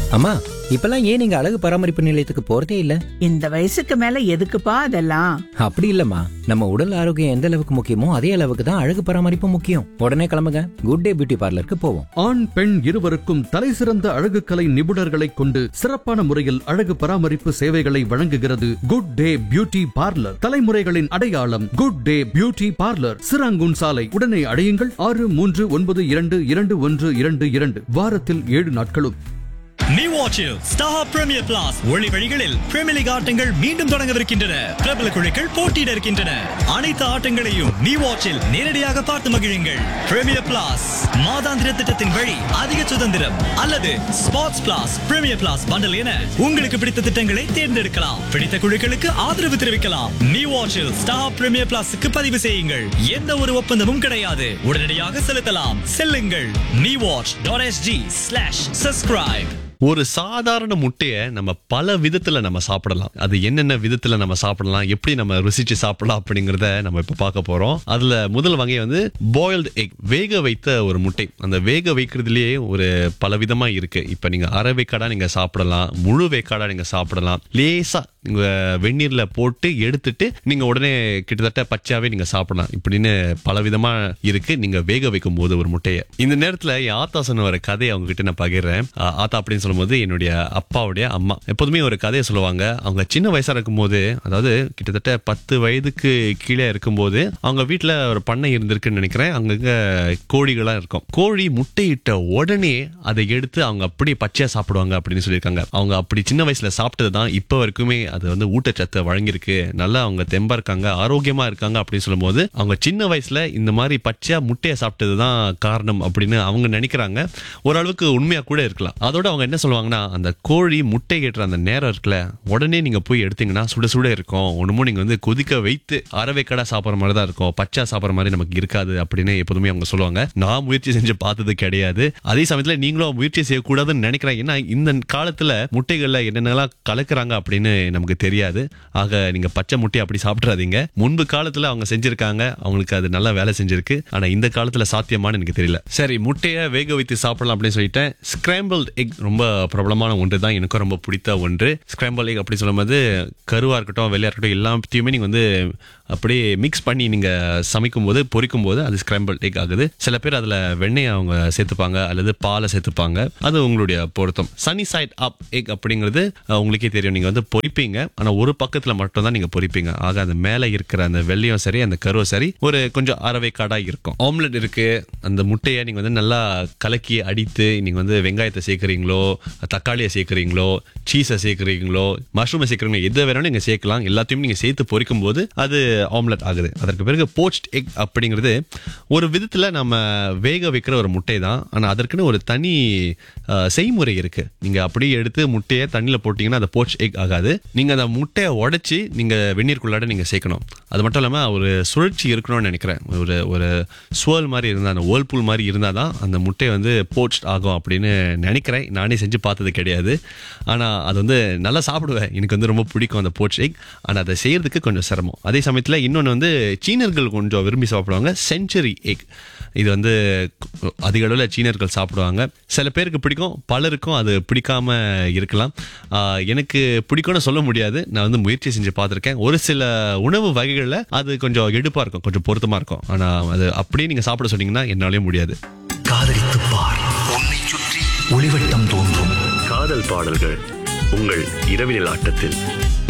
அம்மா இப்பெல்லாம் ஏன் நீங்க அழகு பராமரிப்பு நிலையத்துக்கு போறதே இல்ல இந்த வயசுக்கு மேல எதுக்குப்பா அதெல்லாம் அப்படி இல்லம்மா நம்ம உடல் ஆரோக்கியம் எந்த அளவுக்கு முக்கியமோ அதே அளவுக்கு தான் அழகு பராமரிப்பு முக்கியம் உடனே கிளம்புங்க குட் டே பியூட்டி பார்லருக்கு போவோம் ஆண் பெண் இருவருக்கும் தலைசிறந்த அழகுக்கலை நிபுணர்களைக் கொண்டு சிறப்பான முறையில் அழகு பராமரிப்பு சேவைகளை வழங்குகிறது குட் டே பியூட்டி பார்லர் தலைமுறைகளின் அடையாளம் good day beauty parlour Serangoon சாலை உடனே அடையுங்கள் ஆறு மூன்று ஒன்பது இரண்டு இரண்டு ஒன்று இரண்டு இரண்டு வாரத்தில் ஏழு நாட்களும் நீ வாட்சில் ஸ்டார் பிரீமியர் பிளாஸ் ஒளி வழிகளில் பிரீமியர் லீக் ஆட்டங்கள் மீண்டும் தொடங்கவிருக்கின்றன பிரபல குழுக்கள் போட்டியிட இருக்கின்றன அனைத்து ஆட்டங்களையும் நீ வாட்சில் நேரடியாக பார்த்து மகிழுங்கள் பிரீமியர் பிளாஸ் மாதாந்திர திட்டத்தின் வழி அதிக சுதந்திரம் அல்லது sports plus premier plus bundle என உங்களுக்கு பிடித்த திட்டங்களை தேர்ந்தெடுக்கலாம் பிடித்த குழுக்களுக்கு ஆதரவு தெரிவிக்கலாம் நீ வாட்சில் ஸ்டார் பிரீமியர் பிளாஸுக்கு பதிவு செய்யுங்கள் எந்த ஒரு ஒப்பந்தமும் கிடையாது உடனடியாக செலுத்தலாம் செல்லுங்கள் நீ watch dot SG slash subscribe ஒரு சாதாரண முட்டையை நம்ம பல விதத்துல நம்ம சாப்பிடலாம் அது என்னென்ன விதத்துல நம்ம சாப்பிடலாம் எப்படி நம்ம ருசிச்சு சாப்பிடலாம் அப்படிங்கறத நம்ம இப்ப பார்க்க போறோம் அதுல முதல் வகை வந்து பாயில்டு எக் வேக வைத்த ஒரு முட்டை அந்த வேக வைக்கிறதுலயே ஒரு பல விதமா இருக்கு இப்ப நீங்க அரை வேக்காடா நீங்க சாப்பிடலாம் முழு வேக்காடா நீங்க சாப்பிடலாம் லேசா நீங்க வெந்நீர்ல போட்டு எடுத்துட்டு நீங்க உடனே கிட்டத்தட்ட பச்சையாவே நீங்க சாப்பிடலாம் இப்படின்னு பல விதமா இருக்கு நீங்க வேக வைக்கும் போது ஒரு முட்டையை இந்த நேரத்துல என் ஆத்தா சொன்ன ஒரு கதையை அவங்க கிட்ட நான் பகிர்றேன் ஆ, ஆத்தா அப்படின்னு சொல்லும்போது என்னுடைய அப்பாவுடைய அம்மா எப்போதுமே ஒரு கதையை சொல்லுவாங்க அவங்க சின்ன வயசா இருக்கும்போது அதாவது கிட்டத்தட்ட பத்து வயதுக்கு கீழே இருக்கும்போது அவங்க வீட்டுல ஒரு பண்ணை இருந்திருக்குன்னு நினைக்கிறேன் அங்கங்க கோழிகளா இருக்கும் கோழி முட்டையிட்ட உடனே அதை எடுத்து அவங்க அப்படியே பச்சையா சாப்பிடுவாங்க அப்படின்னு சொல்லியிருக்காங்க அவங்க அப்படி சின்ன வயசுல சாப்பிட்டது தான் இப்போ வரைக்குமே அது வந்து ஊட்டச்சத்தை வழங்கியிருக்கு நல்லா அவங்க தெம்பா இருக்காங்க ஆரோக்கியமா இருக்காங்க அப்படின்னு சொல்லும்போது அவங்க சின்ன வயசுல இந்த மாதிரி பச்சையா முட்டையை சாப்பிட்டது தான் காரணம் அப்படின்னு அவங்க நினைக்கிறாங்க ஓரளவுக்கு உண்மையா கூட இருக்கலாம் அதோட அவங்க என்ன சொல்லுவாங்கன்னா அந்த கோழி முட்டை கேட்டுற அந்த நேரம் இருக்குல்ல உடனே நீங்க போய் எடுத்தீங்கன்னா சுட சுட இருக்கும் ஒண்ணுமோ நீங்க வந்து கொதிக்க வைத்து அரவைக்கடா சாப்பிட்ற மாதிரி தான் இருக்கும் பச்சை சாப்பிட்ற மாதிரி நமக்கு இருக்காது அப்படின்னு எப்போதுமே அவங்க சொல்லுவாங்க நான் முயற்சி செஞ்சு பார்த்தது கிடையாது அதே சமயத்துல நீங்களும் முயற்சி செய்யக்கூடாதுன்னு நினைக்கிறேன் ஏன்னா இந்த காலத்துல முட்டைகள்ல என்னென்னலாம் கலக்குறாங்க அப்படின்னு நமக்கு தெரியாது ஆக நீங்க பச்சை முட்டை அப்படி சாப்பிட்றாதீங்க முன்பு காலத்துல அவங்க செஞ்சிருக்காங்க அவங்களுக்கு அது நல்லா வேலை செஞ்சிருக்கு ஆனா இந்த காலத்துல சாத்தியமான்னு எனக்கு தெரியல சரி முட்டையை வேக வைத்து சாப்பிடலாம் அப்படின்னு சொல்லிட்டேன் ஸ்கிராம்பிள்ட் எக் ரொம்ப பிரபலமான ஒன்று தான் எனக்கும் ரொம்ப பிடித்த ஒன்று ஸ்கிராம்பிள் எக் அப்படி சொல்லும்போது கருவா இருக்கட்டும் வெள்ளையா இருக்கட்டும் எல்லாத்தையுமே நீங்க வந்து அப்படியே மிக்ஸ் பண்ணி நீங்க சமைக்கும் போது பொரிக்கும் போது அது ஸ்கிராம்பிள் எக் ஆகுது சில பேர் அதுல வெண்ணெய் அவங்க சேர்த்துப்பாங்க அல்லது பாலை சேர்த்துப்பாங்க அது உங்களுடைய பொருத்தம் சனி சைட் அப் எக் அப்படிங்கிறது அஹ், உங்களுக்கே தெரியும் நீங்க வந்து பொரிப்பீங்க ஆனா ஒரு பக்கத்துல மட்டும் தான் நீங்க பொரிப்பீங்க ஆக அந்த மேல இருக்கிற அந்த வெள்ளையும் சரி அந்த கருவும் சரி ஒரு கொஞ்சம் அரவை காடா இருக்கும் ஆம்லெட் இருக்கு அந்த முட்டையை நீங்க வந்து நல்லா கலக்கி அடித்து நீங்க வந்து வெங்காயத்தை சேர்க்குறீங்களோ தக்காளியை சேர்க்குறீங்களோ சீஸை சேர்க்குறீங்களோ மஷ்ரூமை சேர்க்குறீங்களோ எதை வேணாலும் நீங்க சேர்க்கலாம் எல்லாத்தையும் நீங்க சேர்த்து பொரிக்கும் போது அது ஆம்லெட் ஆகுது அதற்கு பிறகு போச்ட் எக் அப்படிங்கிறது ஒரு விதத்துல நம்ம வேக வைக்கிற ஒரு முட்டை தான் ஆனா அதற்குன்னு ஒரு தனி அஹ், செய்முறை இருக்கு நீங்க அப்படியே எடுத்து முட்டையை தண்ணியில போட்டீங்கன்னா அது போச் எக் ஆகாது நீங்க அந்த முட்டையை உடைச்சி நீங்க வெந்நீருக்குள்ளாட நீங்க சேர்க்கணும் அது மட்டும் இல்லாம ஒரு சுழற்சி இருக்கணும்னு நினைக்கிறேன் ஒரு ஒரு சுவல் மாதிரி இருந்தா அந்த வேர்ல்பூல் மாதிரி இருந்தால் தான் அந்த முட்டை வந்து போச் ஆகும் அப்படின்னு நினைக்கிறேன் நானே செஞ்சு பார்த்தது கிடையாது ஆனா அது வந்து நல்லா சாப்பிடுவேன் எனக்கு வந்து ரொம்ப பிடிக்கும் அந்த போச் எக் ஆனா அதை செய்யறதுக்கு கொஞ்சம் சிரமம் அதே சமயத்துல இன்னொன்று வந்து சீனர்கள் கொஞ்சம் விரும்பி சாப்பிடுவாங்க செஞ்சுரி எக் இது வந்து அதிக அளவில் சீனர்கள் சாப்பிடுவாங்க சில பேருக்கு பிடிக்கும் பலருக்கும் அது பிடிக்காம இருக்கலாம் ஆஹ் எனக்கு பிடிக்கும்னு சொல்ல முடியாது நான் வந்து முயற்சி செஞ்சு பார்த்துருக்கேன் ஒரு சில உணவு வகைகளில் அது கொஞ்சம் எடுப்பாக இருக்கும் கொஞ்சம் பொருத்தமாக இருக்கும் ஆனால் அது அப்படியே நீங்கள் சாப்பிட சொன்னீங்கன்னா என்னாலே முடியாது காதலித்து பார் உன்னை சுற்றி ஒளிவட்டம் தோன்றும் காதல் பாடல்கள் உங்கள் இரவினில் ஆட்டத்தில்